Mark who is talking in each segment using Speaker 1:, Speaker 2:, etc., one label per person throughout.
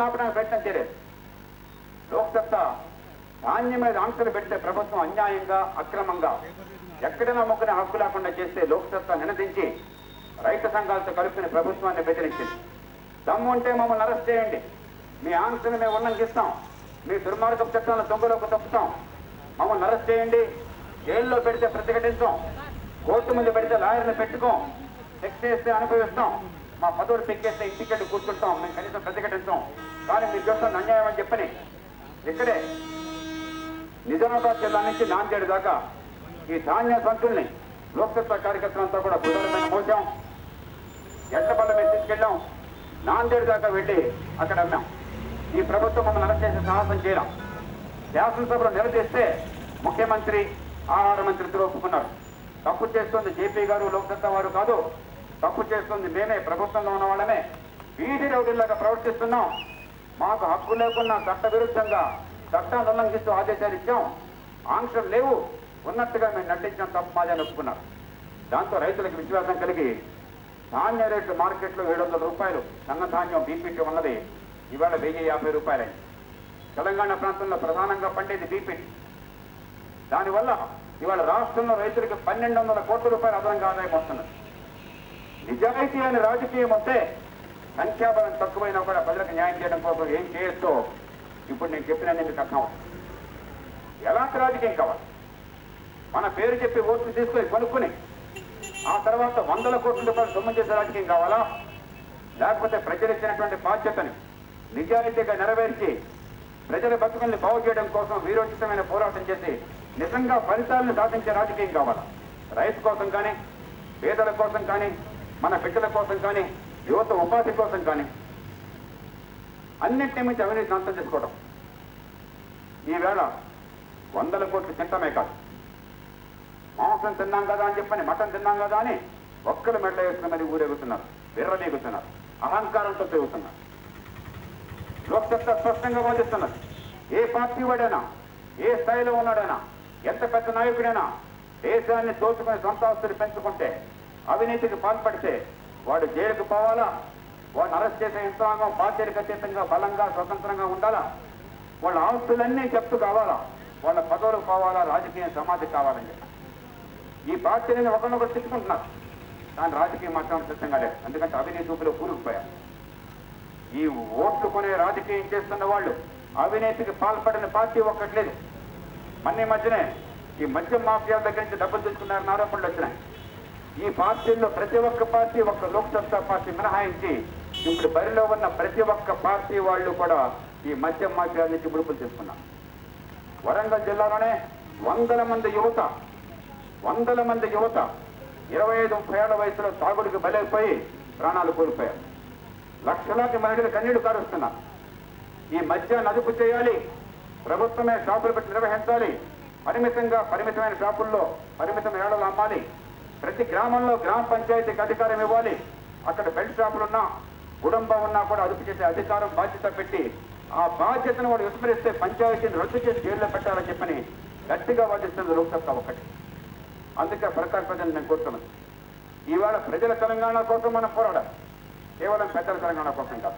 Speaker 1: ఆంక్షలు ఆపడానికి ప్రయత్నం చేయలేదు లోక్సత్తా ధాన్యం మీద ఆంక్షలు పెడితే ప్రభుత్వం అన్యాయంగా అక్రమంగా ఎక్కడైనా మొక్కని హక్కు లేకుండా చేస్తే లోక్సత్తా నినదించి రైతు సంఘాలతో కలుపుకుని ప్రభుత్వాన్ని బెదిరించింది దమ్ము ఉంటే మమ్మల్ని అరెస్ట్ చేయండి మీ ఆంక్షలు మేము ఉల్లంఘిస్తాం మీ దుర్మార్గపు చట్టాలను దొంగలోకి తప్పుతాం మమ్మల్ని అరెస్ట్ చేయండి జైల్లో పెడితే ప్రతిఘటించాం కోర్టు ముందు పెడితే లాయర్ని పెట్టుకోం శిక్ష చేస్తే అనుభవిస్తాం మా పదవులు పెక్కేస్తే ఇంటికెళ్ళి కూర్చుంటాం మేము కనీసం ప్రతిఘటించాం కానీ మీరు చేస్తున్న అన్యాయం అని చెప్పని ఇక్కడే నిజామాబాద్ జిల్లా నుంచి నాందేడు దాకా ఈ ధాన్య సంచుల్ని లోక్సత్తా కార్యకర్తలంతా కూడా కుదరమైన మోసాం ఎడ్లపల్ల మీద తీసుకెళ్ళాం నాందేడు దాకా వెళ్ళి అక్కడ అన్నాం ఈ ప్రభుత్వం మమ్మల్ని అరెస్ట్ చేసే సాహసం చేయడం శాసనసభలో నిలదీస్తే ముఖ్యమంత్రి ఆహార మంత్రి ఇద్దరు ఒప్పుకున్నారు తప్పు చేస్తుంది జేపీ గారు లోక్సత్తా వారు కాదు తప్పు చేస్తుంది మేమే ప్రభుత్వంలో ఉన్న వాళ్ళమే వీధి రౌడీలాగా ప్రవర్తిస్తున్నాం మాకు హక్కు లేకున్నా చట్ట విరుద్ధంగా చట్టాన్ని ఉల్లంఘిస్తూ ఆదేశాలు ఇచ్చాం ఆంక్షలు లేవు ఉన్నట్టుగా మేము నటించాం తప్పు మాదని ఒప్పుకున్నారు దాంతో రైతులకు విశ్వాసం కలిగి ధాన్య రేట్లు మార్కెట్లో ఏడు వందల రూపాయలు సన్న ధాన్యం బీపీటీ ఉన్నది ఇవాళ వెయ్యి యాభై రూపాయలైంది తెలంగాణ ప్రాంతంలో ప్రధానంగా పండేది బీపీటీ దానివల్ల ఇవాళ రాష్ట్రంలో రైతులకు పన్నెండు వందల కోట్ల రూపాయల అదనంగా ఆదాయం వస్తున్నది నిజాయితీ అనే రాజకీయం వస్తే సంఖ్యాబలం తక్కువైనా కూడా ప్రజలకు న్యాయం చేయడం కోసం ఏం చేయొచ్చో ఇప్పుడు నేను చెప్పిన మీకు అర్థం అవుతుంది ఎలాంటి రాజకీయం కావాలి మన పేరు చెప్పి ఓట్లు తీసుకొని కొనుక్కుని ఆ తర్వాత వందల కోట్ల రూపాయలు సొమ్ము చేసే రాజకీయం కావాలా లేకపోతే ప్రజలు ఇచ్చినటువంటి బాధ్యతని నిజాయితీగా నెరవేర్చి ప్రజల బతుకుల్ని బాగు చేయడం కోసం వీరోచితమైన పోరాటం చేసి నిజంగా ఫలితాలను సాధించే రాజకీయం కావాలా రైతు కోసం కానీ పేదల కోసం కానీ మన బిడ్డల కోసం కానీ యువత ఉపాధి కోసం కానీ అన్నింటి మించి అవినీతిని అంతం చేసుకోవడం ఈవేళ వందల కోట్లు తింటమే కాదు మాంసం తిన్నాం కదా అని చెప్పని మటన్ తిన్నాం కదా అని ఒక్కరు మెట్ల వేసుకుని ఊరేగుతున్నారు విర్రమీగుతున్నారు అహంకారంతో తిరుగుతున్నారు లోక్సత్తా స్పష్టంగా వాదిస్తున్నారు ఏ పార్టీ వాడైనా ఏ స్థాయిలో ఉన్నాడైనా ఎంత పెద్ద నాయకుడైనా దేశాన్ని దోచుకుని సొంత ఆస్తులు పెంచుకుంటే అవినీతికి పాల్పడితే వాడు జైలుకు పోవాలా వాడిని అరెస్ట్ చేసే యంత్రాంగం పార్టీలకు అతీతంగా బలంగా స్వతంత్రంగా ఉండాలా వాళ్ళ ఆస్తులన్నీ జప్తు కావాలా వాళ్ళ పదవులు పోవాలా రాజకీయ సమాధి కావాలని చెప్పి ఈ పార్టీని ఒకరినొకరు తిట్టుకుంటున్నారు కానీ రాజకీయం మాత్రం సిద్ధంగా లేదు ఎందుకంటే అవినీతి ఊపిలో కూరుకుపోయారు ఈ ఓట్లు కొనే రాజకీయం చేస్తున్న వాళ్ళు అవినీతికి పాల్పడిన పార్టీ ఒక్కటి లేదు మొన్న ఈ మధ్యనే ఈ మద్యం మాఫియా దగ్గర నుంచి డబ్బులు తీసుకున్నారని ఆరోపణలు వచ్చినాయి ఈ పార్టీల్లో ప్రతి ఒక్క పార్టీ ఒక్క లోక్సత్తా పార్టీ మినహాయించి ఇప్పుడు బరిలో ఉన్న ప్రతి ఒక్క పార్టీ వాళ్ళు కూడా ఈ మద్యం మాఫియా నుంచి ముడుపులు తీసుకున్నారు వరంగల్ జిల్లాలోనే వందల మంది యువత వందల మంది యువత ఇరవై ఐదు ముప్పై ఏళ్ల వయసులో తాగుడికి బలైపోయి ప్రాణాలు కోల్పోయారు లక్షలాది మహిళలు కన్నీళ్లు కారుస్తున్నారు ఈ మద్యాన్ని అదుపు చేయాలి ప్రభుత్వమే షాపులు పెట్టి నిర్వహించాలి పరిమితంగా పరిమితమైన షాపుల్లో పరిమితం ఏడలు అమ్మాలి ప్రతి గ్రామంలో గ్రామ పంచాయతీకి అధికారం ఇవ్వాలి అక్కడ బెల్ట్ షాపులున్నా కుటుంబం ఉన్నా కూడా అదుపు చేసే అధికారం బాధ్యత పెట్టి ఆ బాధ్యతను వాడు విస్మరిస్తే పంచాయతీని రద్దు చేసి జైల్లో పెట్టాలని చెప్పని గట్టిగా వాదిస్తుంది లోక్సత్తా ఒకటి అందుకే ప్రకాశ్ ప్రజలు నేను కోరుతున్నాను ఈవేళ ప్రజల తెలంగాణ కోసం మనం పోరాడాలి కేవలం పెద్దల తెలంగాణ కోసం కాదు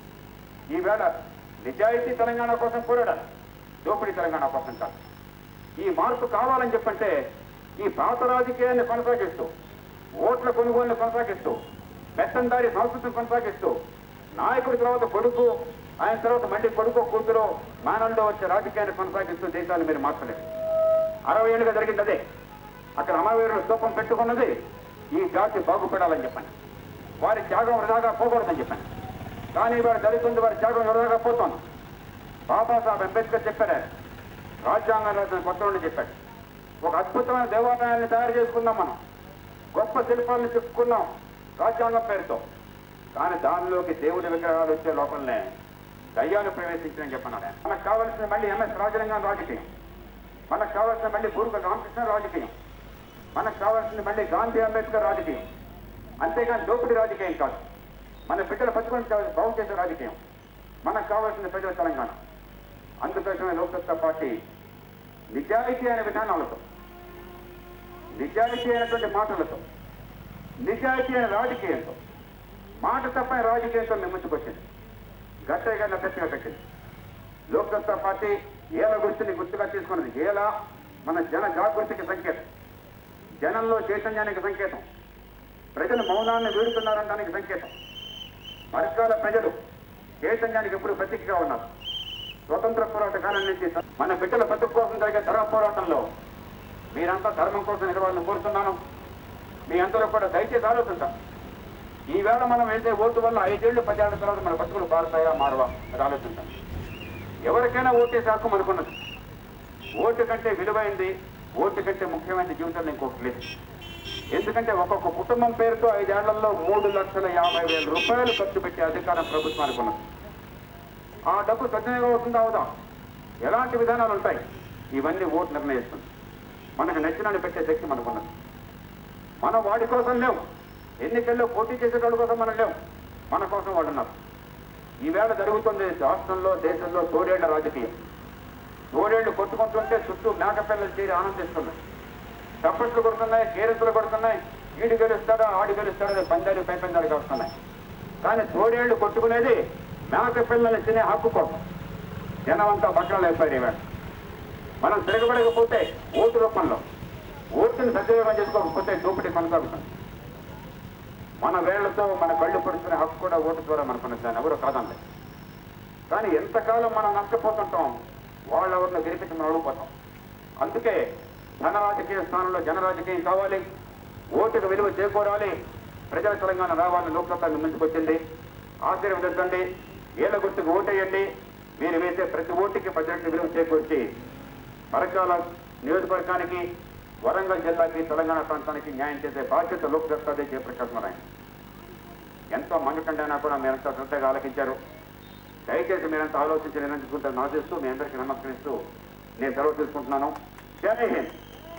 Speaker 1: ఈవేళ నిజాయితీ తెలంగాణ కోసం పోరాడాలి దోపిడీ తెలంగాణ కోసం కాదు ఈ మార్పు కావాలని చెప్పంటే ఈ పాత రాజకీయాన్ని కొనసాగిస్తూ ఓట్ల కొనుగోలుని కొనసాగిస్తూ పెత్తందారి సంస్కృతిని కొనసాగిస్తూ నాయకుడి తర్వాత కొడుకు ఆయన తర్వాత మళ్ళీ కొడుకు కూతురు మేనల్లో వచ్చే రాజకీయాన్ని కొనసాగిస్తూ దేశాన్ని మీరు మార్చలేదు అరవై ఏళ్ళుగా జరిగింది అదే అక్కడ అమరవీరుల స్తూపం పెట్టుకున్నది ఈ జాతి బాగుపడాలని చెప్పండి వారి త్యాగం వృధాగా పోకూడదని చెప్పాను కానీ వారు జరుగుతుంది వారి త్యాగం వృధాగా పోతుంది బాబాసాహెబ్ అంబేద్కర్ చెప్పారు రాజ్యాంగం రాసిన కొత్త చెప్పాడు ఒక అద్భుతమైన దేవాలయాన్ని తయారు చేసుకుందాం మనం గొప్ప శిల్పాలను చెప్పుకున్నాం రాజ్యాంగం పేరుతో కానీ దానిలోకి దేవుడి విగ్రహాలు వచ్చే లోపలనే దయ్యాలు ప్రవేశించడం చెప్పన్నాడు ఆయన. మనకు కావాల్సిన మళ్ళీ ఎంఎస్ రాజలింగం రాజకీయం మనకు కావాల్సిన మళ్ళీ గురుకు రామకృష్ణ రాజకీయం మనకు కావాల్సింది మళ్ళీ గాంధీ అంబేద్కర్ రాజకీయం అంతేగాని దోపిడీ రాజకీయం కాదు మన బిడ్డల బతుకుని బాగు చేసే రాజకీయం మనకు కావాల్సిన ప్రజల తెలంగాణ అందుకోసమే లోక్సత్తా పార్టీ నిజాయితీ అనే విధానాలతో నిజాయితీ అయినటువంటి మాటలతో నిజాయితీ అయిన రాజకీయంతో మాట తప్పని రాజకీయంతో మేము ముందుకొచ్చింది గట్టగా నట్టగా కట్టింది లోక్సత్తా పార్టీ ఏల గుర్తుని గుర్తుగా తీసుకున్నది ఏల మన జన జాగృతికి సంకేతం జనంలో చైతన్యానికి సంకేతం ప్రజలు మౌనాన్ని వీడుతున్నారనడానికి సంకేతం వర్గాల ప్రజలు చైతన్యానికి ఎప్పుడు ప్రతీకగా ఉన్నారు స్వతంత్ర పోరాట కాలం నుంచి మన బిడ్డల బతుకు కోసం జరిగే ధర్మ పోరాటంలో మీరంతా ధర్మం కోసం నిలవాలని కోరుతున్నాను మీ అందరూ కూడా దయచేసి ఆలోచించాం ఈవేళ మనం వేసే ఓటు వల్ల ఐదేళ్లు పదేళ్ల తర్వాత మన బతుకులు మారుతాయా మారవా అది ఆలోచించాం ఎవరికైనా ఓటేసే హక్కు మనకున్నది ఓటు కంటే విలువైంది ఓటు కంటే ముఖ్యమైన జీవితంలో ఇంకొకటి లేదు ఎందుకంటే ఒక్కొక్క కుటుంబం పేరుతో ఐదేళ్లలో మూడు లక్షల యాభై వేల రూపాయలు ఖర్చు పెట్టే అధికారం ప్రభుత్వానికి ఉన్నది ఆ డబ్బు సద్వినియోగం అవుతుందా అవుదా ఎలాంటి విధానాలు ఉంటాయి ఇవన్నీ ఓటు నిర్ణయిస్తుంది మనకు నచ్చినని పెట్టే శక్తి మనకున్నది మనం వాడి కోసం లేవు ఎన్నికల్లో పోటీ చేసేటోళ్ళ కోసం మనం లేవు మన కోసం వాడు ఉన్నారు ఈవేళ జరుగుతుంది రాష్ట్రంలో దేశంలో తోడేళ్ల రాజకీయం తోడేళ్లు కొట్టుకుంటుంటే చుట్టూ మేకపిల్లలు చేరి ఆనందిస్తున్నాయి చప్పట్లు కొడుతున్నాయి కేరింతలు కొడుతున్నాయి ఈడు గెలుస్తాడా ఆడి గెలుస్తాడా పందాలు పై పందాలు వస్తున్నాయి కానీ తోడేళ్లు కొట్టుకునేది మేక పిల్లల్ని తినే హక్కు కోసం జనం అంతా బట్టలు అయిపోయారు ఈవేళ మనం తిరగబడకపోతే ఓటు రూపంలో ఓటుని సద్వినియోగం చేసుకోకపోతే దోపిడీ కొనసాగుతుంది మన వేళ్లతో మన కళ్ళు పడుతున్న హక్కు కూడా ఓటు ద్వారా మనకున్నది దాన్ని ఎవరు కాదండి కానీ ఎంతకాలం మనం నష్టపోతుంటాం వాళ్ళెవరిని గెలిపించి మనం ఓడిపోతాం అందుకే ధన రాజకీయ స్థానంలో జన రాజకీయం కావాలి ఓటుకు విలువ చేకూరాలి ప్రజల తెలంగాణ రావాలని లోక్సభ ముందుకొచ్చింది ఆశీర్వదించండి ఏళ్ళ గుర్తుకు ఓటేయండి మీరు వేసే ప్రతి ఓటుకి ప్రజలకు విలువ చేకూర్చి మరకాల నియోజకవర్గానికి వరంగల్ జిల్లాకి తెలంగాణ ప్రాంతానికి న్యాయం చేసే బాధ్యత లోక్సభ జయప్రకాశ్ నారాయణ ఎంతో మండుకండైనా కూడా మీరంతా శ్రద్ధగా ఆలకించారు దయచేసి మీరంతా ఆలోచించి నిర్ణయించుకుంటారు ఆశిస్తూ మీ అందరికీ నమస్కరిస్తూ నేను సెలవు తీసుకుంటున్నాను జై హింద్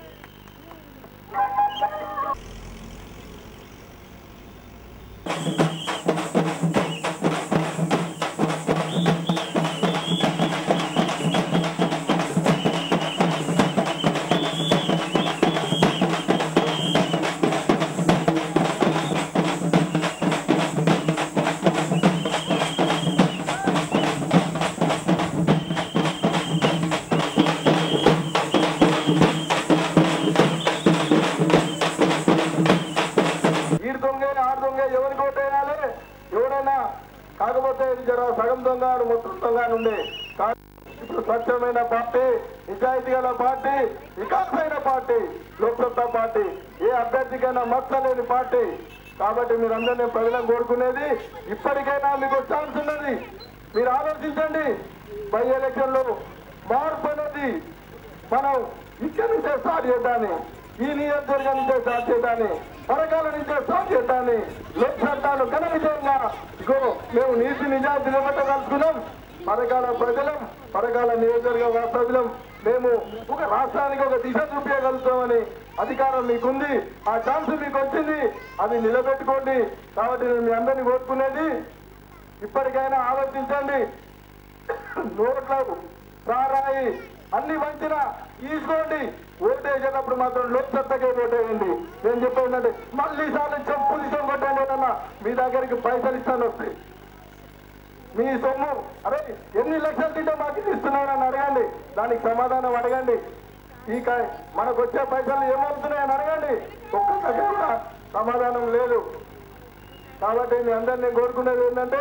Speaker 2: ఈడు దొంగ ఆడు దొంగ ఎవరికి ఓటు వేయాలి ఎవడైనా కాకపోతే ఇది జర సగం దొంగ ఆడు మొత్తం దొంగ అని ఉండే కానీ ఇప్పుడు స్వచ్ఛమైన పార్టీ నిజాయితీ గల పార్టీ వికాసమైన పార్టీ లోక్సత్తా పార్టీ ఏ అభ్యర్థికైనా మచ్చలేని పార్టీ కాబట్టి మీరందరినీ ప్రజలను కోరుకునేది ఇప్పటికైనా మీకు ఛాన్స్ ఉన్నది మీరు ఆలోచించండి బై ఎలక్షన్ లో మార్పు అనేది మనం ఇక్కడి నుంచే స్టార్ట్ చేద్దాన్ని ఈ నియోజకవర్గం నుంచే స్టార్ట్ చేద్దాన్ని పరకాల నుంచే స్టార్ట్ చేద్దాన్ని లోక్ చట్టాలు ఘన విజయంగా ఇగో మేము నీతి నిజాయితీ నిలబెట్టగలుగుతున్నాం పరకాల ప్రజలం పరకాల నియోజకవర్గ వాస్తవ్యం మేము ఒక రాష్ట్రానికి ఒక దిశ చూపించగలుగుతామని అధికారం మీకుంది ఆ ఛాన్స్ మీకు వచ్చింది అది నిలబెట్టుకోండి కాబట్టి నేను మీ అందరినీ కోరుకునేది ఇప్పటికైనా ఆలోచించండి నోట్లకు సారాయి అన్ని వంచిన తీసుకోండి ఓటేసేటప్పుడు మాత్రం లోక్సత్తకే ఓటేయండి నేను చెప్పేదంటే మళ్ళీ సార్లు చెప్పులు ఇష్టం కొట్టండి ఏదన్నా మీ దగ్గరికి పైసలు ఇస్తాను వస్తాయి మీ సొమ్ము అరే ఎన్ని లక్షలు తింటే మాకు ఇది ఇస్తున్నారని అడగండి దానికి సమాధానం అడగండి ఈ క- మనకు వచ్చే పైసలు ఏమవుతున్నాయని అడగండి ఒక్కసారి కూడా సమాధానం లేదు కాబట్టి మీ అందరినీ కోరుకునేది ఏంటంటే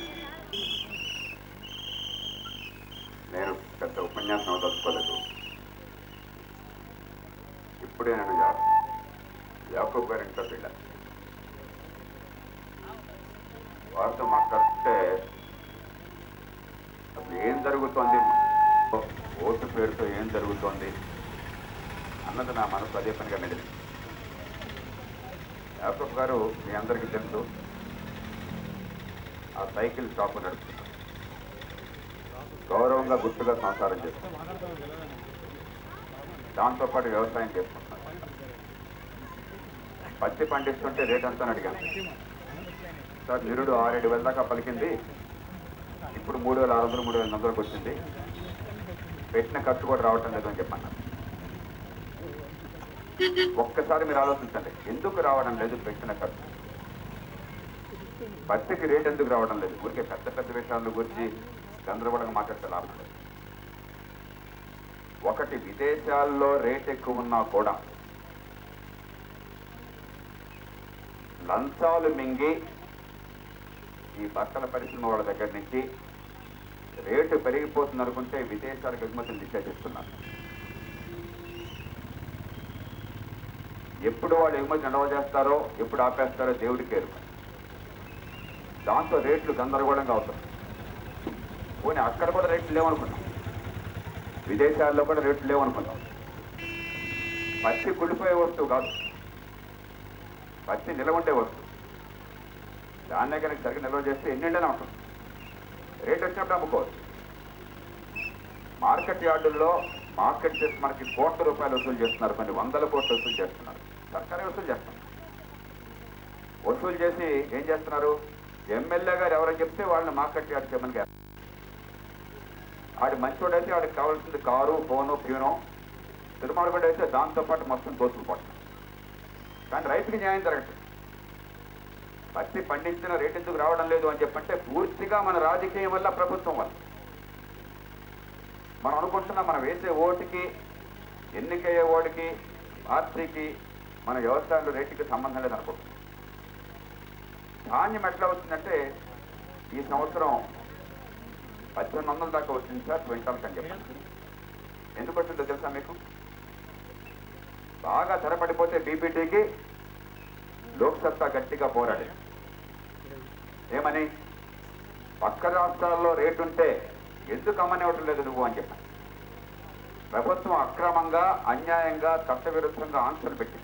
Speaker 1: నేను పెద్ద ఉపన్యాసం తలుచుకోలేదు ఇప్పుడే నేను యా- యాకూబ్ గారి ఇంట్లో వెళ్ళా వారితో మాట్లాడితే అసలు ఏం జరుగుతోంది ఓటు పేరుతో ఏం జరుగుతోంది అన్నది నా మనసు అదే పనిగా మెదిలింది యాకూబ్ గారు మీ అందరికీ తెలుసు ఆ సైకిల్ షాపు నడుపుతున్నారు గౌరవంగా గుర్తుగా సంసారం చేస్తున్నారు దాంతోపాటు వ్యవసాయం చేసుకుంటున్నారు పత్తి పండిస్తుంటే రేట్ అంతా అడిగాను సార్ నిరుడు ఆరేడు వేల దాకా పలికింది ఇప్పుడు మూడు వేల ఆరు వందలు మూడు వేల వందలకు వచ్చింది పెట్టిన ఖర్చు కూడా రావటం లేదని చెప్పన్నారు ఒక్కసారి మీరు ఆలోచించండి ఎందుకు రావడం లేదు పెట్టిన ఖర్చు పత్తికి రేట్ ఎందుకు రావడం లేదు ఊరికే పెద్ద పెద్ద విషయాల గురించి గందరగోళంగా మాట్లాడితే లాభం లేదు ఒకటి విదేశాల్లో రేట్ ఎక్కువ ఉన్నా కూడా లంచాలు మింగి ఈ బట్టల పరిశ్రమ వాళ్ళ దగ్గర నుంచి రేటు పెరిగిపోతుంది అనుకుంటే విదేశాలకు ఎగుమతులు నిషేధిస్తున్నారు ఎప్పుడు వాళ్ళు ఎగుమతి నిల్వ చేస్తారో ఎప్పుడు ఆపేస్తారో దేవుడికి ఎరుక దాంతో రేట్లు గందరగోళంగా అవుతాయి పోనీ అక్కడ కూడా రేట్లు లేవనుకున్నాం విదేశాల్లో కూడా రేట్లు లేవనుకున్నాం పత్తి కుళ్ళిపోయే వస్తువు కాదు పత్తి నిలవ ఉండే వస్తువు దాన్నే కనుక సరిగ్గా నిల్వ చేస్తే ఎన్నిండనే ఉంటుంది రేట్ వచ్చినప్పుడు అమ్ముకోవచ్చు మార్కెట్ యార్డుల్లో మార్కెట్ చేసి మనకి కోట్ల రూపాయలు వసూలు చేస్తున్నారు కొన్ని వందల కోట్లు వసూలు చేస్తున్నారు సర్కారే వసూలు చేస్తున్నారు వసూలు చేసి ఏం చేస్తున్నారు ఎమ్మెల్యే గారు ఎవరో చెప్తే వాళ్ళని మార్కెట్ యార్డ్ చేయమని గారు ఆడి మంచోడైతే ఆడికి కావాల్సింది కారు ఫోను ప్యూనో తిరుమలగడ అయితే దాంతోపాటు మొత్తం దోసుకుపోతాం కానీ రైతుకి న్యాయం జరగట్లేదు పత్తి పండించిన రేటు ఎందుకు రావడం లేదు అని చెప్పంటే పూర్తిగా మన రాజకీయం వల్ల ప్రభుత్వం వల్ల మనం అనుకుంటున్నాం మనం వేసే ఓటుకి ఎన్నికయ్యే ఓటుకి పార్టీకి మన వ్యవసాయంలో రేటుకి సంబంధం లేదు అనుకుంటున్నాం ధాన్యం ఎట్లా వచ్చిందంటే ఈ సంవత్సరం పద్దెనిమిది వందల దాకా వచ్చింది సార్ క్వింటాల్ అని చెప్పాను ఎందుకు వచ్చిందో తెలుసా మీకు బాగా ధర పడిపోతే బీపీటీకి లోక్సత్తా గట్టిగా పోరాడి ఏమని పక్క రాష్ట్రాల్లో రేటు ఉంటే ఎందుకు అమ్మనివ్వటం లేదు నువ్వు అని చెప్పాను ప్రభుత్వం అక్రమంగా అన్యాయంగా చట్టవిరుద్ధంగా ఆంక్షలు పెట్టింది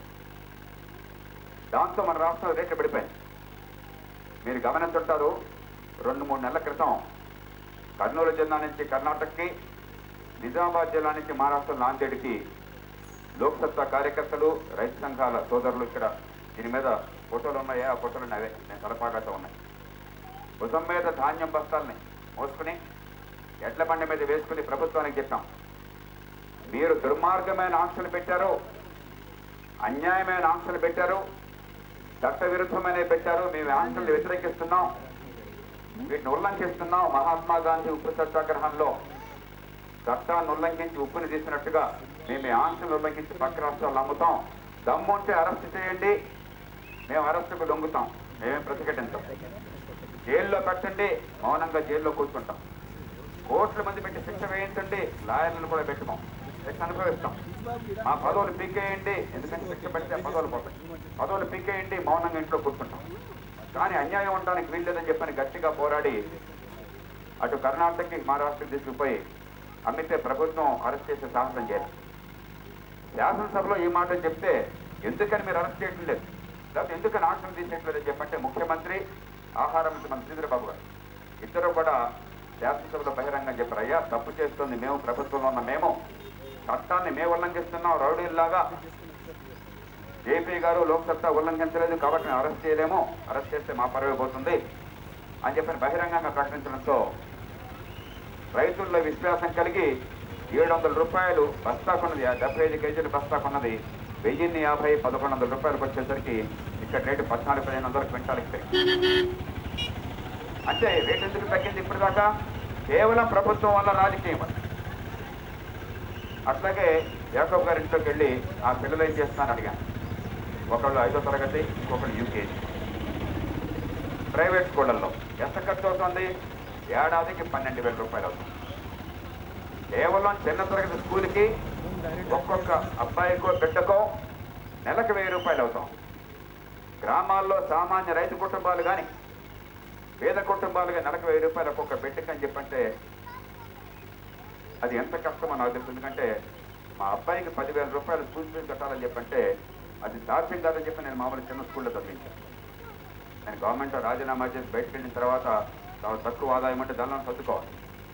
Speaker 1: దాంతో మన రాష్ట్రంలో రేట్లు పడిపోయింది మీరు గమనించుంటారు రెండు మూడు నెలల క్రితం కర్నూలు జిల్లా నుంచి కర్ణాటకకి నిజామాబాద్ జిల్లా నుంచి మహారాష్ట్ర నాందేడ్కి లోక్సత్తా కార్యకర్తలు రైతు సంఘాల సోదరులు ఇక్కడ దీని మీద ఫోటోలు ఉన్నాయా ఆ ఫోటోలు అవే నేను తలపాగాతో ఉన్నాయి భుజం మీద ధాన్యం బస్తాలని మోసుకుని ఎడ్ల బండి మీద వేసుకుని ప్రభుత్వానికి చెప్పాం మీరు దుర్మార్గమైన ఆంక్షలు పెట్టారు అన్యాయమైన ఆంక్షలు పెట్టారు చట్ట విరుద్ధమైనవి పెట్టారు మేము ఈ ఆంక్షలు వ్యతిరేకిస్తున్నాం వీటిని ఉల్లంఘిస్తున్నాం మహాత్మా గాంధీ ఉప్పు సత్యాగ్రహంలో చట్టాన్ని ఉల్లంఘించి ఉప్పుని తీసినట్టుగా మేము ఈ ఆంక్షలు ఉల్లంఘించి పక్క రాష్ట్రాలు అమ్ముతాం దమ్ముంటే అరెస్ట్ చేయండి మేము అరెస్టుకు దొంగుతాం మేమేం ప్రతిఘటించాం జైల్లో పెట్టండి మౌనంగా జైల్లో కూర్చుంటాం కోట్ల మంది పెట్టి శిక్ష వేయించండి లాయర్లను కూడా పెట్టుకోం శిక్ష అనుభవిస్తాం మా పదవులు పీకేయండి ఎందుకంటే శిక్ష పెడితే పదవులు పోతాయి పదవులు పీకేయండి మౌనంగా ఇంట్లో కూర్చుంటాం కానీ అన్యాయం ఉండడానికి వీల్లేదని చెప్పని గట్టిగా పోరాడి అటు కర్ణాటకకి మహారాష్ట్రకి తీసుకుపోయి అమ్మితే ప్రభుత్వం అరెస్ట్ చేసే సాహసం చేయాలి శాసనసభలో ఈ మాట చెప్తే ఎందుకని మీరు అరెస్ట్ చేయటం లేదు లేకపోతే ఎందుకని ఆంక్షలు తీసేయట్లేదని చెప్పంటే ముఖ్యమంత్రి ఆహార మంత్రి మన శ్రీధరబాబు గారు ఇద్దరు కూడా శాసనసభలో బహిరంగం చెప్పారు అయ్యా తప్పు చేస్తుంది మేము ప్రభుత్వంలో ఉన్న మేము చట్టాన్ని మేము ఉల్లంఘిస్తున్నాం రౌడీల్లాగా జేపీ గారు లోక్సత్తా ఉల్లంఘించలేదు కాబట్టి మేము అరెస్ట్ చేయలేము అరెస్ట్ చేస్తే మా పరవే పోతుంది అని చెప్పని బహిరంగంగా ప్రకటించడంతో రైతుల్లో విశ్వాసం కలిగి ఏడు వందల రూపాయలు బస్తా కొన్నది డెబ్బై ఐదు కేజీలు బస్తా కొన్నది వెయ్యిన్ని యాభై పదకొండు వందల రూపాయలకు వచ్చేసరికి ఇక్కడ రేటు పద్నాలుగు పదిహేను వందల క్వింటాలకి పెరిగింది అంటే రేటు ఎందుకు తగ్గింది ఇప్పటిదాకా కేవలం ప్రభుత్వం వల్ల రాజకీయం వల్ల అట్లాగే యాకబ్ గారి ఇంట్లోకి వెళ్ళి ఆ పిల్లలు ఏం చేస్తున్నారని అడిగాను ఒకళ్ళు ఐదో తరగతి ఇంకొకళ్ళు యూకేజీ ప్రైవేట్ స్కూళ్ళల్లో ఎంత ఖర్చు అవుతుంది ఏడాదికి పన్నెండు వేల రూపాయలు అవుతుంది కేవలం చిన్న తరగతి స్కూల్కి ఒక్కొక్క అబ్బాయికో బిడ్డకో నెలకు వెయ్యి రూపాయలు అవుతాం గ్రామాల్లో సామాన్య రైతు కుటుంబాలు కానీ పేద కుటుంబాలుగా నెలకు వెయ్యి రూపాయలు ఒక్కొక్క బిడ్డకి అని చెప్పంటే అది ఎంత కష్టమో నాకు తెలుసు ఎందుకంటే మా అబ్బాయికి పదివేల రూపాయలు స్కూల్ ఫీజు కట్టాలని చెప్పంటే అది సాధ్యం కాదని చెప్పి నేను మామూలు చిన్న స్కూల్లో చదివించాను నేను గవర్నమెంట్ రాజీనామా చేసి బయటకు వెళ్ళిన తర్వాత చాలా తక్కువ ఆదాయం అంటే దానిలో సర్దుకోవాలి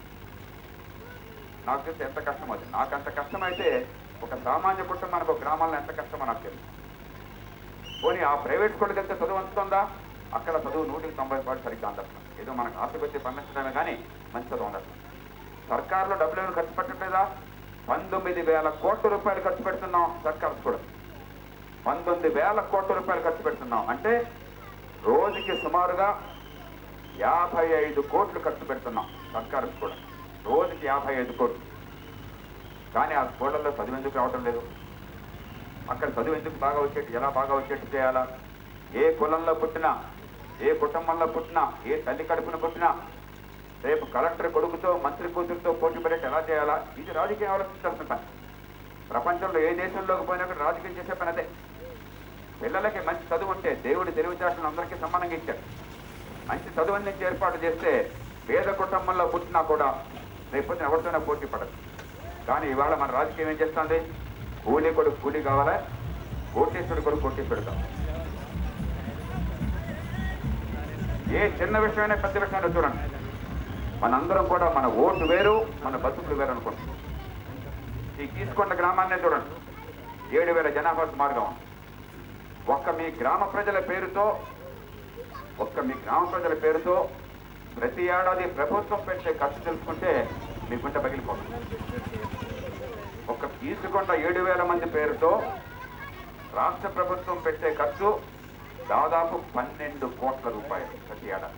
Speaker 1: నాకు తెలిసి ఎంత కష్టం అది నాకు అంత కష్టమైతే ఒక సామాన్య కుటుంబానికి ఒక గ్రామాల్లో ఎంత కష్టమో నాకు తెలుసు పోనీ ఆ ప్రైవేట్ స్కూల్కి వెళ్తే చదువు అందుతుందా అక్కడ చదువు నూటికి తొంభై పాటు సరిగ్గా అందట్లేదు ఏదో మనకు ఆసుపత్రి పండించడమే కానీ మంచి చదువు ఉండట్లేదు సర్కారులో డబ్బులు ఏమైనా ఖర్చు పెట్టట్లేదా పంతొమ్మిది వేల కోట్ల రూపాయలు ఖర్చు పెడుతున్నాం సర్కార్ కూడా పంతొమ్మిది వేల కోట్ల రూపాయలు ఖర్చు పెడుతున్నాం అంటే రోజుకి సుమారుగా యాభై ఐదు కోట్లు ఖర్చు పెడుతున్నాం సర్కారు కూడా రోజుకి యాభై ఐదు కోట్లు కానీ ఆ స్కూళ్ళల్లో చదువు ఎందుకు రావటం లేదు అక్కడ చదువు ఎందుకు బాగా వచ్చేట్టు ఎలా బాగా వచ్చేట్టు చేయాలా ఏ కులంలో పుట్టినా ఏ కుటుంబంలో పుట్టినా ఏ తల్లి కడుపున పుట్టినా రేపు కలెక్టర్ కొడుకుతో మంత్రి కూతురుతో పోటీ పడేట్టు ఎలా చేయాలా ఇది రాజకీయం ఆలోచించాల్సిన పని ప్రపంచంలో ఏ దేశంలోకి పోయినా కూడా రాజకీయం చేసే పని అదే పిల్లలకి మంచి చదువు ఉంటే దేవుడి తెలివితేటలను అందరికీ సమానంగా ఇచ్చాడు మంచి చదువు అందించి ఏర్పాటు చేస్తే పేద కుటుంబంలో పుట్టినా కూడా రేపొద్దున ఎవరితోనే పోటీ పడదు కానీ ఇవాళ మన రాజకీయం ఏం చేస్తుంది కూలీ కొడుకు కూలీ కావాలా కోటేశ్వరుడు కొడుకు కోటేశ్వరుడు కావాలి ఏ చిన్న విషయమైనా పెద్ద విషయాన్ని చూడండి మనందరం కూడా మన ఓటు వేరు మన బతుకులు వేరు అనుకుంటాం ఈ తీసుకొండ గ్రామాన్నే చూడండి ఏడు వేల జనాభా సుమారుగా ఉంది ఒక్క మీ గ్రామ ప్రజల పేరుతో ఒక్క మీ గ్రామ ప్రజల పేరుతో ప్రతి ఏడాది ప్రభుత్వం పెట్టే ఖర్చు తెలుసుకుంటే మీ గుంట పగిలిపోతుంది ఒక తీసుకొండ ఏడు వేల మంది పేరుతో రాష్ట్ర ప్రభుత్వం పెట్టే ఖర్చు దాదాపు పన్నెండు కోట్ల రూపాయలు ప్రతి ఏడాది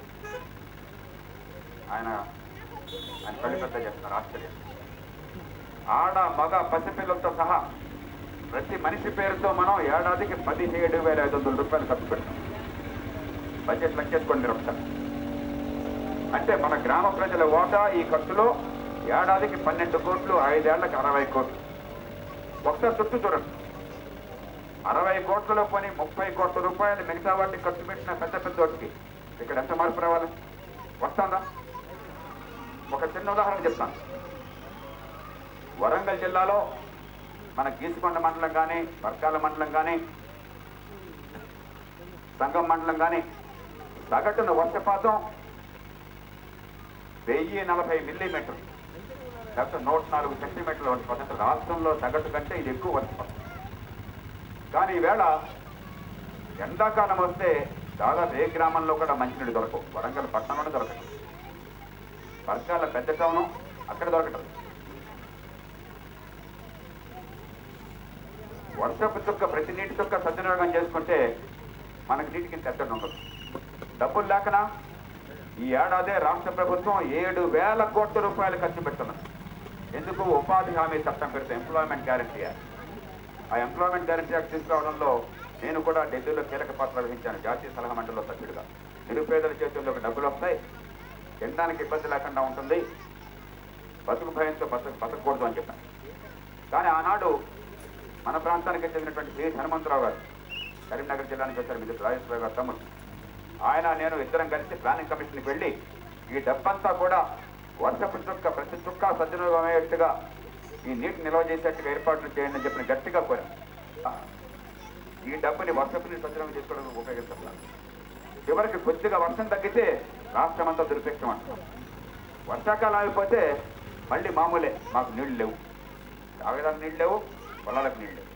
Speaker 1: ఆయన ఆయన కళ్ళు పెద్ద చేస్తున్నారు ఆశ్చర్యం ఆడ మగ పసిపిల్లలతో సహా ప్రతి మనిషి పేరుతో మనం ఏడాదికి పదిహేడు వేల ఐదు వందల రూపాయలు ఖర్చు పెడతాం బడ్జెట్ లెక్కేసుకోండి మీరు ఒకసారి అంటే మన గ్రామ ప్రజల ఓటా ఈ ఖర్చులో ఏడాదికి పన్నెండు కోట్లు ఐదేళ్లకు అరవై కోట్లు ఒకసారి చుట్టూ చూడండి అరవై కోట్లలో కొని ముప్పై కోట్ల రూపాయలు మిగతా వాటికి ఖర్చు పెట్టిన పెద్ద పెద్ద వాటికి ఇక్కడ ఎంత మార్పు రావాలి వస్తుందా ఒక చిన్న ఉదాహరణ చెప్తాను వరంగల్ జిల్లాలో మన గీసుకొండ మండలం కానీ వర్గాల మండలం కానీ సంగం మండలం కానీ సగటున వర్షపాతం వెయ్యి నలభై మిల్లీమీటర్లు లేకపోతే నూట నాలుగు సెంటీమీటర్ల వర్షపాతం రాష్ట్రంలో సగటు కంటే ఇది ఎక్కువ వర్షపాతం కానీ ఈవేళ ఎండాకాలం వస్తే దాదాపు ఏ గ్రామంలో కూడా మంచినీళ్ళు దొరకవు వరంగల్ పట్టణంలో దొరకదు వర్గాల పెద్ద టౌను అక్కడ దొరకటం వర్షపు చుక్క ప్రతి నీటి చుక్క సద్వినియోగం చేసుకుంటే మనకి నీటికి తెచ్చడం ఉండదు డబ్బులు లేకనా ఈ ఏడాదే రాష్ట్ర ప్రభుత్వం ఏడు వేల కోట్ల రూపాయలు ఖర్చు పెడుతున్నది ఎందుకు ఉపాధి హామీ చట్టం పెడితే ఎంప్లాయ్మెంట్ గ్యారంటీ యాక్ట్ ఆ ఎంప్లాయ్మెంట్ గ్యారంటీ యాక్ట్ తీసుకురావడంలో నేను కూడా ఢిల్లీలో కీలక పాత్ర వహించాను జాతీయ సలహా మండలిలో సభ్యుడిగా నిరుపేదల చేతుల్లోకి డబ్బులు వస్తాయి తినడానికి ఇబ్బంది లేకుండా ఉంటుంది బతుకు భయంతో బతక బతకూడదు అని చెప్పాను కానీ ఆనాడు మన ప్రాంతానికి చెందినటువంటి శ్రీ హనుమంతరావు గారు కరీంనగర్ జిల్లా నుంచి వచ్చారు మిత్రుడు రాజేశ్వరరావు గారు తమ్ముడు ఆయన నేను ఇద్దరం కలిసి ప్లానింగ్ కమిషన్కి వెళ్ళి ఈ డబ్బంతా కూడా వర్షపు చుక్క ప్రతి చుక్క సద్వినియోగం అయ్యేట్టుగా ఈ నీటి నిల్వ చేసేట్టుగా ఏర్పాట్లు చేయండి అని చెప్పిన గట్టిగా కోరాం ఈ డబ్బుని వర్షపు నీరు సద్వినియోగం చేసుకోవడానికి ఉపయోగిస్తున్నారు చివరికి కొద్దిగా వర్షం తగ్గితే రాష్ట్రం అంతా దుర్భిక్షం అంటాం వర్షాకాలం అయిపోతే మళ్ళీ మామూలే మాకు నీళ్లు లేవు తాగడానికి నీళ్లు లేవు పొలాలకు నీళ్లు లేవు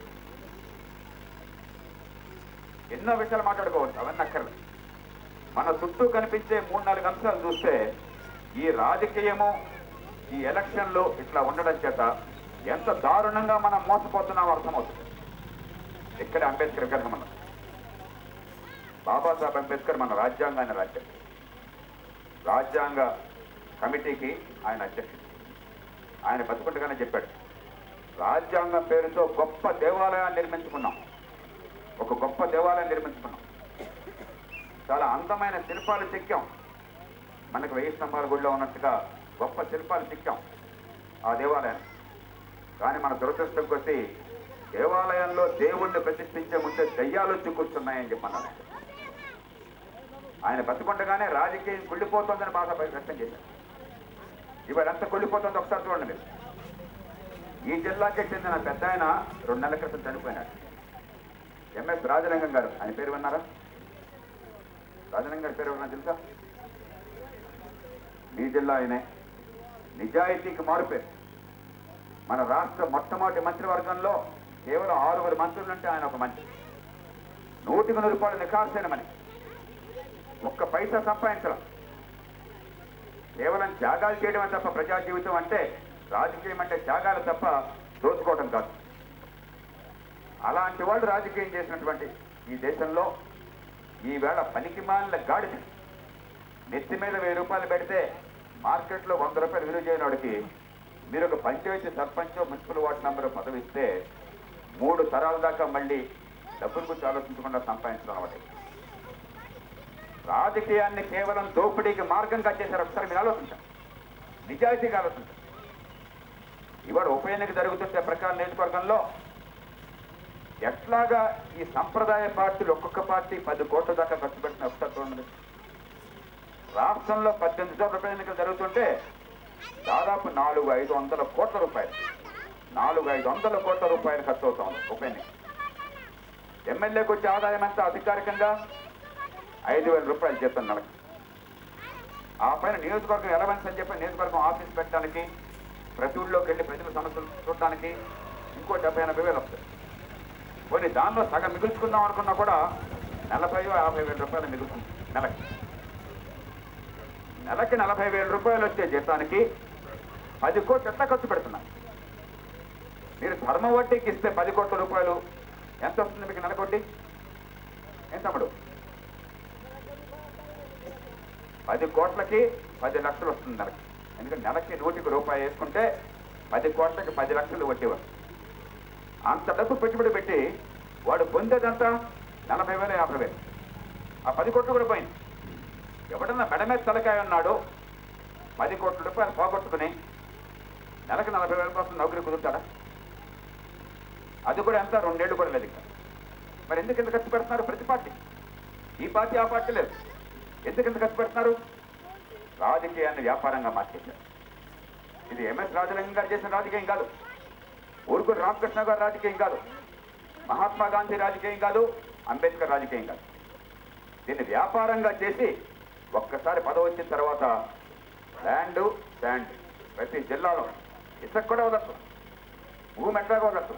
Speaker 1: ఎన్నో విషయాలు మాట్లాడుకోవచ్చు అవన్నీ అక్కర్లేదు మన చుట్టూ కనిపించే మూడు నాలుగు అంశాలు చూస్తే ఈ రాజకీయము ఈ ఎలక్షన్లు ఇట్లా ఉండడం చేత ఎంత దారుణంగా మనం మోసపోతున్నామో అర్థమవుతుంది ఇక్కడ అంబేద్కర్ విగ్రహం అన్నది బాబాసాహెబ్ అంబేద్కర్ మన రాజ్యాంగాన్ని రాశారు రాజ్యాంగ కమిటీకి ఆయన అధ్యక్షుడు ఆయన బతుకుండగానే చెప్పాడు రాజ్యాంగం పేరుతో గొప్ప దేవాలయాన్ని నిర్మించుకున్నాం ఒక గొప్ప దేవాలయం నిర్మించుకున్నాం చాలా అందమైన శిల్పాలు చెక్కాం మనకు వెయ్యి స్తంభాల గుడిలో ఉన్నట్టుగా గొప్ప శిల్పాలు చెక్కాం ఆ దేవాలయం కానీ మన దురదృష్టం కొద్దీ దేవాలయంలో దేవుణ్ణి ప్రతిష్ఠించే ముందే దయ్యాలు వచ్చి కూర్చున్నాయని చెప్పన్నారు ఆయన బతుకుండగానే రాజకీయం కుళ్ళిపోతుందని బాగా వ్యక్తం చేశారు ఇవాళ ఎంత కుళ్ళిపోతుందో ఒకసారి చూడండి మీరు ఈ జిల్లాకే చెందిన పెద్ద ఆయన రెండు నెలల క్రితం చనిపోయినాడు ఎంఎస్ రాజలింగం గారు ఆయన పేరు విన్నారా రాజలింగం గారి పేరు విన్నా తెలుసా మీ జిల్లా ఆయనే నిజాయితీకి మారుపేరు మన రాష్ట్ర మొట్టమొదటి మంత్రివర్గంలో కేవలం ఆరుగురు మంత్రులు అంటే ఆయన ఒక మంత్రి నూటికి నూరు రూపాయలు నిఖార్సైన మనిషి ఒక్క పైసా సంపాదించడం కేవలం త్యాగాలు చేయడమే తప్ప ప్రజా జీవితం అంటే రాజకీయం అంటే త్యాగాలు తప్ప దోచుకోవడం కాదు అలాంటి వాళ్ళు రాజకీయం చేసినటువంటి ఈ దేశంలో ఈవేళ పనికి మాలిన గాడిది నెత్తి మీద వెయ్యి రూపాయలు పెడితే మార్కెట్లో వంద రూపాయలు విలువ చేయనోడికి మీరు ఒక panchayat sarpanch municipal ward number పదవి ఇస్తే మూడు తరాల దాకా మళ్ళీ డబ్బుల గురించి ఆలోచించకుండా సంపాదించడం ఒకటి రాజకీయాన్ని కేవలం దోపిడీకి మార్గంగా చేశారు ఒకసారి మీరు ఆలోచించారు నిజాయితీగా ఆలోచించారు ఇవాళ ఉప ఎన్నిక జరుగుతుంటే ప్రకారం నియోజకవర్గంలో ఎట్లాగా ఈ సంప్రదాయ పార్టీలు ఒక్కొక్క పార్టీ పది కోట్ల దాకా ఖర్చు పెట్టిన ఒకసారి చూడండి రాష్ట్రంలో పద్దెనిమిది చోట్ల ఉప ఎన్నికలు జరుగుతుంటే దాదాపు నాలుగు ఐదు వందల కోట్ల రూపాయలు నాలుగు ఐదు వందల కోట్ల రూపాయలు ఖర్చు అవుతా ఉంది ఉప ఎన్నిక ఎమ్మెల్యేకి వచ్చే ఆదాయం ఎంత అధికారికంగా ఐదు వేల రూపాయలు జీతం నెలకు ఆ పైన నియోజకవర్గం ఎలవెన్స్ అని చెప్పి నియోజకవర్గం ఆఫీస్ పెట్టడానికి ప్రతి ఊళ్ళోకి వెళ్ళి ప్రజల సమస్యలు చూడడానికి ఇంకో డెబ్బై ఎనభై వేలు వస్తాయి కొన్ని దానిలో సగం మిగుల్చుకుందాం అనుకున్నా కూడా నలభై యాభై వేల రూపాయలు మిగులుతుంది నెలకి నెలకి నలభై వేల రూపాయలు వచ్చే జీతానికి పది కోట్లు ఎట్లా ఖర్చు పెడుతున్నారు మీరు ధర్మ వడ్డీకి ఇస్తే పది కోట్ల రూపాయలు ఎంత వస్తుంది మీకు నెలకు వడ్డీ ఎంత తమ్ముడు పది కోట్లకి పది లక్షలు వస్తుంది నెలకి ఎందుకంటే నెలకి నూటికి రూపాయి వేసుకుంటే పది కోట్లకి పది లక్షలు వడ్డీ వస్తుంది అంత డబ్బు పెట్టుబడి పెట్టి వాడు పొందేదంతా నలభై వేల యాభై వేలు ఆ పది కోట్లు కూడా పోయింది ఎవడన్నా మెడ మీద తలకాయ ఉన్నాడు పది కోట్ల రూపాయలు పోగొట్టుకుని నెలకు నలభై వేల కోసం నౌకరీ కుదురుతాడా అది కూడా ఎంత రెండేళ్ళు కూడా లేదు ఇంకా మరి ఎందుకు ఇంత ఖర్చు పెడుతున్నారు ప్రతి పార్టీ ఈ పార్టీ ఆ పార్టీ లేదు ఎందుకు ఇంత ఖర్చు పెడుతున్నారు రాజకీయాన్ని వ్యాపారంగా మార్చేశారు ఇది ఎంఎస్ రాజలింగం గారు చేసిన రాజకీయం కాదు ఊరుకూరు రామకృష్ణ గారు రాజకీయం కాదు మహాత్మా గాంధీ రాజకీయం కాదు అంబేద్కర్ రాజకీయం కాదు దీన్ని వ్యాపారంగా చేసి ఒక్కసారి పదవి వచ్చిన తర్వాత ల్యాండ్ శాండ్ ప్రతి జిల్లాలో ఇసుక కూడా వదలచ్చు భూమి ఎట్లాగా వదలచ్చు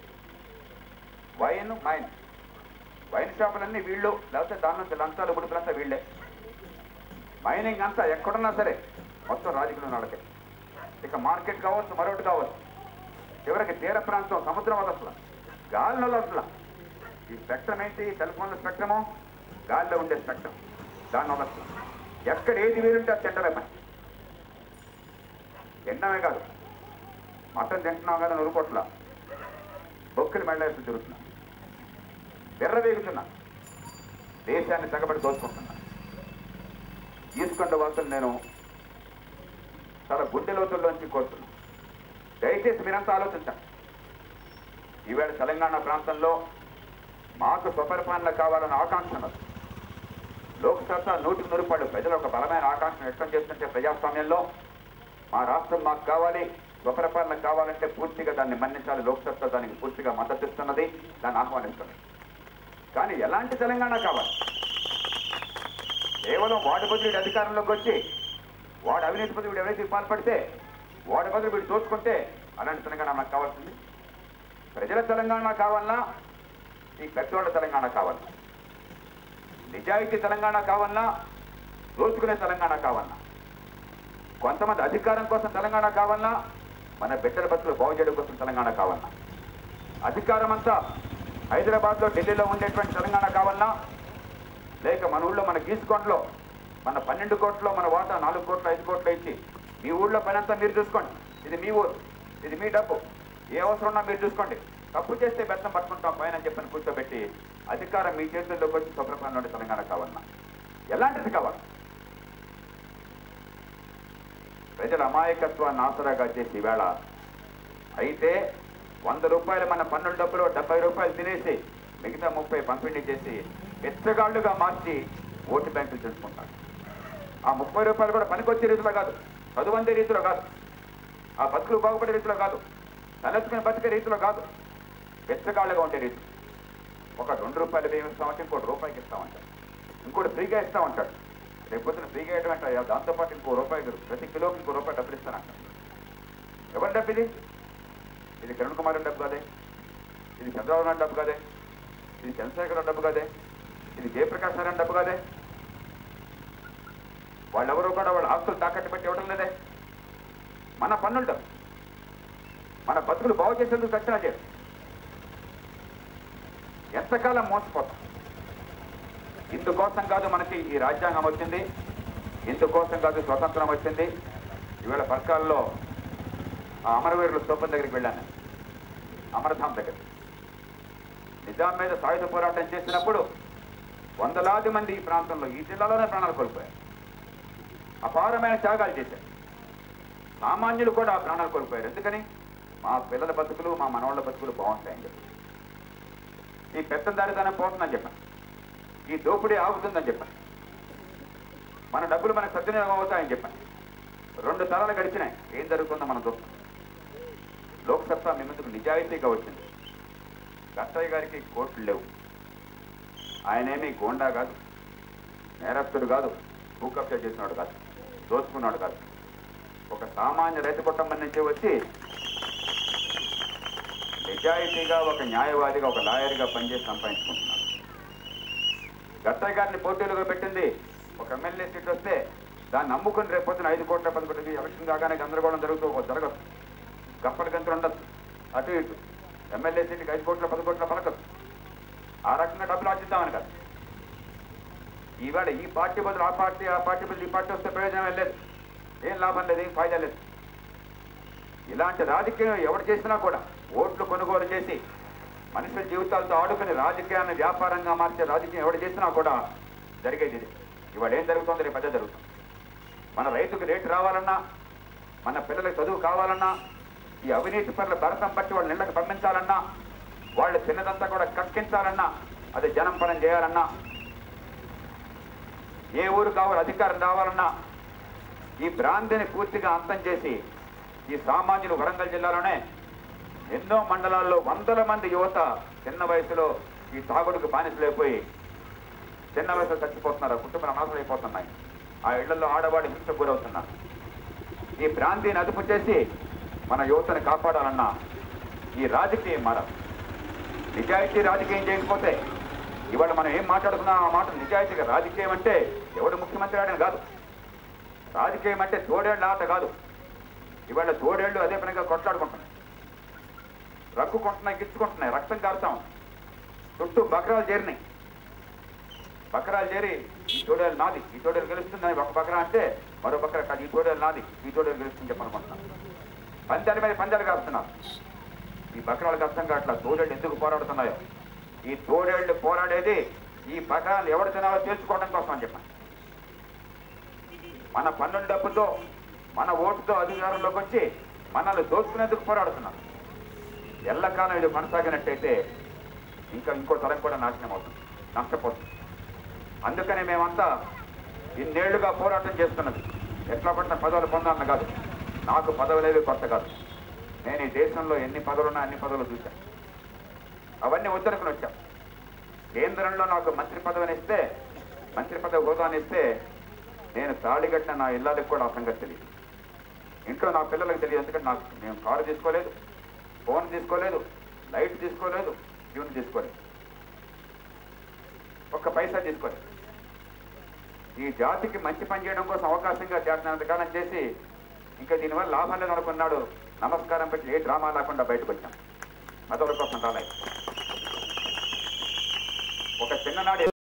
Speaker 1: వైన్ మైన్ వైన్ షాపులన్నీ వీళ్ళు లేకపోతే దాని నుంచి లంచాలు ముడుపులంతా వీళ్ళే మైనింగ్ అంతా ఎక్కడున్నా సరే మొత్తం రాజకీయ వాళ్ళకే ఇక మార్కెట్ కావచ్చు మరొకటి కావచ్చు చివరికి తీర ప్రాంతం సముద్రం వదల గాలిలో వదల ఈ స్పెక్ట్రమ్ ఏంటి సెల్ ఫోన్ల స్పెక్ట్రము గాలిలో ఉండే స్పెక్ట్రమ్ దాన్ని వదల ఎక్కడ ఏది వీలుంటే అది తింటమే పని తినడమే కాదు మటన్ తింటున్నాం కదా నురుకోట్ల బొక్కులు మెళ్ళేసి తిరుగుతున్నా ఎర్రవేగుతున్నా దేశాన్ని తగబడి దోచుకుంటున్నా తీసుకుంటే వార్తలు నేను చాలా గుండె లోతుల్లోంచి కోరుతున్నా దయచేసి మీరంతా ఆలోచించండి ఈవేళ తెలంగాణ ప్రాంతంలో మాకు స్వపరిపాలన కావాలన్న ఆకాంక్ష ఉన్నది లోక్సత్తా నూటికి నూరుపాడు ప్రజలు ఒక బలమైన ఆకాంక్ష వ్యక్తం చేస్తుంటే ప్రజాస్వామ్యంలో మా రాష్ట్రం మాకు కావాలి స్వపరిపాలన కావాలంటే పూర్తిగా దాన్ని మన్నించాలి లోక్సత్తా దానికి పూర్తిగా మద్దతు ఇస్తున్నది దాన్ని ఆహ్వానిస్తున్నది కానీ ఎలాంటి తెలంగాణ కావాలి కేవలం వాడి బదులు అధికారంలోకి వచ్చి వాడు అవినీతి బదులు వీడు ఎవరైతే పాల్పడితే వాడి బదులు వీడు దోచుకుంటే అలాంటి తెలంగాణ నాకు కావాల్సింది ప్రజల తెలంగాణ కావాలన్నా ఈ పెద్దోళ్ళ తెలంగాణ కావాలన్నా నిజాయితీ తెలంగాణ కావాలన్నా దోచుకునే తెలంగాణ కావాలన్నా కొంతమంది అధికారం కోసం తెలంగాణ కావాలన్నా మన బిడ్డల బతులు బాగు చేయడం కోసం తెలంగాణ కావాలన్నా అధికారం అంతా హైదరాబాద్లో ఢిల్లీలో ఉండేటువంటి తెలంగాణ కావాలన్నా లేక మన ఊళ్ళో మన గీసుకొండలో మన పన్నెండు కోట్లో మన వాటా నాలుగు కోట్లు ఐదు కోట్లు ఇచ్చి మీ ఊళ్ళో పని అంతా మీరు చూసుకోండి ఇది మీ ఊరు ఇది మీ డబ్బు ఏ అవసరం ఉన్నా మీరు చూసుకోండి తప్పు చేస్తే బెత్తం పట్టుకుంటాం పైన అని చెప్పని కూర్చోబెట్టి అధికారం మీ చేతుల్లోకి వచ్చి స్వప్రపంలోని తెలంగాణ కావాలన్నా ఎలాంటిది కావాలి ప్రజల అమాయకత్వాన్ని ఆసరాగా చేసి ఈవేళ అయితే వంద రూపాయలు మన పన్నుల డబ్బులో డెబ్బై రూపాయలు తినేసి మిగతా ముప్పై పంపిణీ చేసి ఎచ్చగాళ్లుగా మార్చి ఓటు బ్యాంకులు చేసుకుంటారు ఆ ముప్పై రూపాయలు కూడా పనికొచ్చే రీతిలో కాదు చదువందే రీతిలో కాదు ఆ బతుకులు బాగుపడే రీతిలో కాదు తలెత్తుకుని బతికే రీతిలో కాదు వెచ్చగాళ్ళుగా ఉండే రీతి ఒక రెండు రూపాయలు బియ్యం ఇస్తామంటే ఇంకోటి రూపాయికి ఇస్తామంటాడు ఇంకోటి ఫ్రీగా ఇస్తామంటాడు రేపు పొద్దున ఫ్రీగా ఇవ్వడం అంటే దాంతోపాటు ఇంకో రూపాయి ప్రతి కిలోకి ఇంకో రూపాయి డబ్బులు ఇస్తానంటాడు ఎవరి డబ్బు ఇది ఇది కిరణ్ కుమార్ డబ్బు కాదే ఇది చంద్రబాబు నాయుడు డబ్బు కాదే ఇది చంద్రశేఖర్ డబ్బు కాదే ఇది జయప్రకాష్ నారాయణ డబ్బు కాదే వాళ్ళెవరూ కూడా వాళ్ళ ఆస్తులు తాకట్టు పెట్టి ఇవ్వడం లేదే మన పన్నుల డబ్బు మన బతుకులు బాగు చేసేందుకు ఖర్చునా చేయాలి ఎంతకాలం మోసపోతాం ఇందుకోసం కాదు మనకి ఈ రాజ్యాంగం వచ్చింది ఇందుకోసం కాదు స్వతంత్రం వచ్చింది ఈవేళ పర్కాల్లో ఆ అమరవీరుల స్తూపం దగ్గరికి వెళ్ళాను అమరధాం దగ్గర నిజాం మీద సాయుధ పోరాటం చేసినప్పుడు వందలాది మంది ఈ ప్రాంతంలో ఈ జిల్లాలోనే ప్రాణాలు కోల్పోయారు అపారమైన త్యాగాలు చేశారు సామాన్యులు కూడా ప్రాణాలు కోల్పోయారు ఎందుకని మా పిల్లల బతుకులు మా మనవాళ్ళ బతుకులు బాగుంటాయని చెప్పి ఈ పెత్తందారితనం పోతుందని చెప్పాను ఈ దోపిడీ ఆగుతుందని చెప్పాను మన డబ్బులు మనకు సద్వినియోగం అవుతాయని చెప్పాను రెండు తరాలు గడిచినాయి ఏం జరుగుతుందో మనం చూస్తాం లోక్సత్తా మీ ముందుకు నిజాయితీగా వచ్చింది గట్టయ్య గారికి కోట్లు లేవు ఆయనేమీ గోండా కాదు నేరస్తుడు కాదు భూకబ్జా చేసినాడు కాదు దోచుకున్నాడు కాదు ఒక సామాన్య రైతు కుటుంబం నుంచి వచ్చి నిజాయితీగా ఒక న్యాయవాదిగా ఒక లాయర్గా పనిచేసి సంపాదించుకుంటున్నాడు గట్టయ్య గారిని పోటీలుగా పెట్టింది ఒక ఎమ్మెల్యే సీట్ వస్తే దాన్ని నమ్ముకుని రేపు పొద్దున ఐదు కోట్ల పది కోట్లకి ఎలక్షన్ కాగానే గందరగోళం జరుగుతూ జరగదు గప్పటి గంతులు ఉండదు అటు ఇటు ఎమ్మెల్యే సీట్కి ఐదు కోట్ల పది కోట్ల పలకదు ఆ రకంగా డబ్బులు ఆర్జిద్దామని కాదు ఈవేళ ఈ పార్టీ బదులు ఆ పార్టీ ఆ పార్టీ బదులు ఈ పార్టీ వస్తే ప్రయోజనం లేదు ఏం లాభం లేదు ఏం ఫాయిదా లేదు ఇలాంటి రాజకీయం ఎవరు చేసినా కూడా ఓట్లు కొనుగోలు చేసి మనుషుల జీవితాలతో ఆడుకుని రాజకీయాన్ని వ్యాపారంగా మార్చే రాజకీయం ఎవరు చేసినా కూడా జరిగేది ఇది ఇవాళ ఏం జరుగుతుందో రేపు అదే జరుగుతుంది మన రైతుకు రేటు రావాలన్నా మన పిల్లలకు చదువు కావాలన్నా ఈ అవినీతి పనుల భరతం పట్టి వాళ్ళ నీళ్ళకి పంపించాలన్నా వాళ్ళు తిన్నదంతా కూడా కక్కించాలన్నా అది జనం పనం చేయాలన్నా ఏ ఊరు కావాలి అధికారం రావాలన్నా ఈ భ్రాంతిని పూర్తిగా అంతం చేసి ఈ సామాన్యులు వరంగల్ జిల్లాలోనే ఎన్నో మండలాల్లో వందల మంది యువత చిన్న వయసులో ఈ తాగుడుకు బానిసలైపోయి చిన్న వయసులో చచ్చిపోతున్నారు కుటుంబాలు నాశనం అయిపోతున్నాయి ఆ ఇళ్లలో ఆడవాళ్ళు హింసకు గురవుతున్నారు ఈ భ్రాంతిని అదుపు చేసి మన యువతని కాపాడాలన్నా ఈ రాజకీయం మారాలి నిజాయితీ రాజకీయం చేయకపోతే ఇవాళ మనం ఏం మాట్లాడుకున్నాం ఆ మాట నిజాయితీగా రాజకీయం అంటే ఎవడు ముఖ్యమంత్రి ఆడని కాదు రాజకీయం అంటే తోడేళ్ళ ఆట కాదు ఇవాళ తోడేళ్ళు అదే పనిగా కొట్లాడుకుంటున్నాయి రక్కుకుంటున్నాయి గిచ్చుకుంటున్నాయి రక్తం కారుతాం చుట్టూ బకరాలు చేరినాయి బకరాలు చేరి ఈ తోడేలు నాది ఈ తోడేలు గెలుస్తుందని ఒక బకరా అంటే మరో బకరా కాదు ఈ తోడేలు నాది ఈ తోడేలు గెలుస్తుంది చెప్పనుకుంటున్నాను పందాల మీద పందాలు కాస్తున్నారు ఈ బకరాలకు అర్థం కావట్లా తోడేళ్ళు ఎందుకు పోరాడుతున్నాయో ఈ తోడేళ్ళు పోరాడేది ఈ బకరాలు ఎవరు తినాలో తెలుసుకోవడం కోసం అని చెప్పాను మన పన్నుల డబ్బుతో మన ఓటుతో అధికారంలోకి వచ్చి మనల్ని దోచుకునేందుకు పోరాడుతున్నారు ఎల్లకాలం ఇది కొనసాగినట్టయితే ఇంకా ఇంకో తరం కూడా నాశనం అవుతుంది నష్టపోతుంది అందుకనే మేమంతా ఇన్నేళ్లుగా పోరాటం చేస్తున్నది ఎట్లా పడిన పదవులు పొందాలని కాదు నాకు పదవులేవి కొత్త కాదు నేను ఈ దేశంలో ఎన్ని పదవులున్నా అన్ని పదవులు చూశాను అవన్నీ ఉద్దరుకుని వచ్చాం కేంద్రంలో నాకు మంత్రి పదవిని ఇస్తే మంత్రి పదవి హోదాని ఇస్తే నేను తాళిగట్టిన నా ఇళ్ళకి కూడా ఆ సంగతి తెలియదు ఇంట్లో నా పిల్లలకు తెలియదు ఎందుకంటే నాకు నేను కారు తీసుకోలేదు ఫోన్ తీసుకోలేదు లైట్ తీసుకోలేదు ట్యూన్ తీసుకోలేదు ఒక్క పైసా తీసుకోలేదు ఈ జాతికి మంచి పని చేయడం కోసం అవకాశంగా చేతనంతకాలం చేసి ఇంకా దీనివల్ల లాభం లేదు అనుకున్నాడు నమస్కారం పెట్టి ఏ డ్రామా లేకుండా బయటకు వచ్చాం మతవుల కోసం రాలేదు ఒక చిన్ననాడు